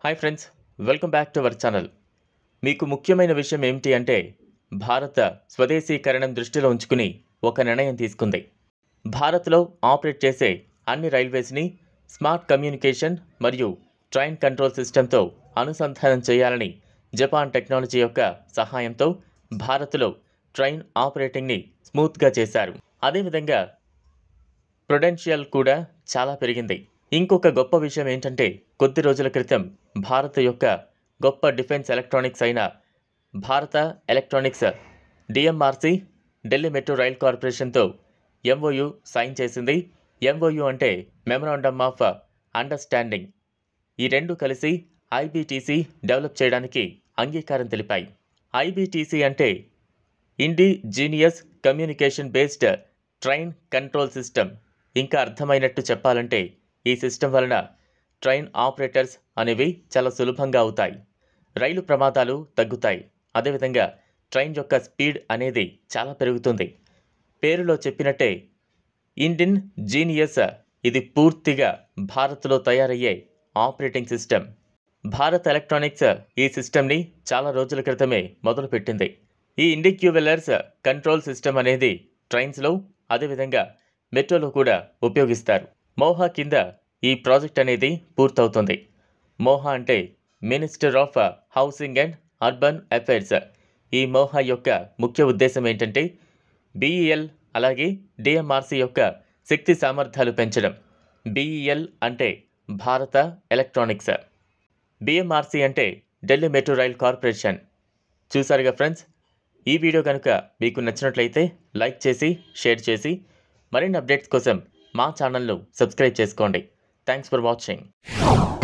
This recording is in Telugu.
hi friends welcome back to our channel మీకు ముఖ్యమైన విషయం ఏమిటి అంటే భారత స్వదేశీకరణం దృష్టిలో ఉంచుకుని ఒక నిర్ణయం తీసుకుంది భారత్లో ఆపరేట్ చేసే అన్ని రైల్వేస్ని స్మార్ట్ కమ్యూనికేషన్ మరియు ట్రైన్ కంట్రోల్ సిస్టంతో అనుసంధానం చేయాలని జపాన్ టెక్నాలజీ యొక్క సహాయంతో భారత్లో ట్రైన్ ఆపరేటింగ్ని స్మూత్గా చేశారు అదేవిధంగా ప్రొడెన్షియల్ కూడా చాలా పెరిగింది ఇంకొక గొప్ప విషయం ఏంటంటే కొద్ది రోజుల క్రితం భారత్ యొక్క గొప్ప డిఫెన్స్ ఎలక్ట్రానిక్స్ అయిన Bharat electronics DMRC Delhi metro rail కార్పొరేషన్తో ఎంఓయు సైన్ చేసింది ఎంఓయు అంటే మెమరాండమ్ ఆఫ్ అండర్స్టాండింగ్ ఈ రెండు కలిసి ఐబీటీసీ డెవలప్ చేయడానికి అంగీకారం తెలిపాయి ఐబీటీసీ అంటే indigenous communication based train control system ఇంకా అర్థమైనట్టు చెప్పాలంటే ఈ సిస్టమ్ వలన ట్రైన్ ఆపరేటర్స్ అనేవి చాలా సులభంగా అవుతాయి రైలు ప్రమాదాలు తగ్గుతాయి అదేవిధంగా ట్రైన్ యొక్క స్పీడ్ అనేది చాలా పెరుగుతుంది పేరులో చెప్పినట్టే ఇండిన్ జీనియస్ ఇది పూర్తిగా భారత్లో తయారయ్యే ఆపరేటింగ్ సిస్టమ్ భారత్ ఎలక్ట్రానిక్స్ ఈ సిస్టమ్ని చాలా రోజుల క్రితమే మొదలుపెట్టింది ఈ ఇండిక్యూవెలర్స్ కంట్రోల్ సిస్టమ్ అనేది ట్రైన్స్లో అదేవిధంగా మెట్రోలో కూడా ఉపయోగిస్తారు మోహా కింద ఈ ప్రాజెక్ట్ అనేది పూర్తవుతుంది మోహా అంటే minister of housing and urban affairs ఈ మోహా యొక్క ముఖ్య ఉద్దేశం ఏంటంటే బీఈఎల్ అలాగే డిఎంఆర్సి యొక్క శక్తి సామర్థ్యాలు పెంచడం బీఈఎల్ అంటే భారత ఎలక్ట్రానిక్స్ బిఎంఆర్సి అంటే ఢిల్లీ మెట్రో రైల్ కార్పొరేషన్ చూసారుగా ఫ్రెండ్స్ ఈ వీడియో కనుక మీకు నచ్చినట్లయితే లైక్ చేసి షేర్ చేసి మరిన్ని అప్డేట్స్ కోసం మా ఛానల్ను సబ్స్క్రైబ్ చేసుకోండి థ్యాంక్స్ ఫర్ వాచింగ్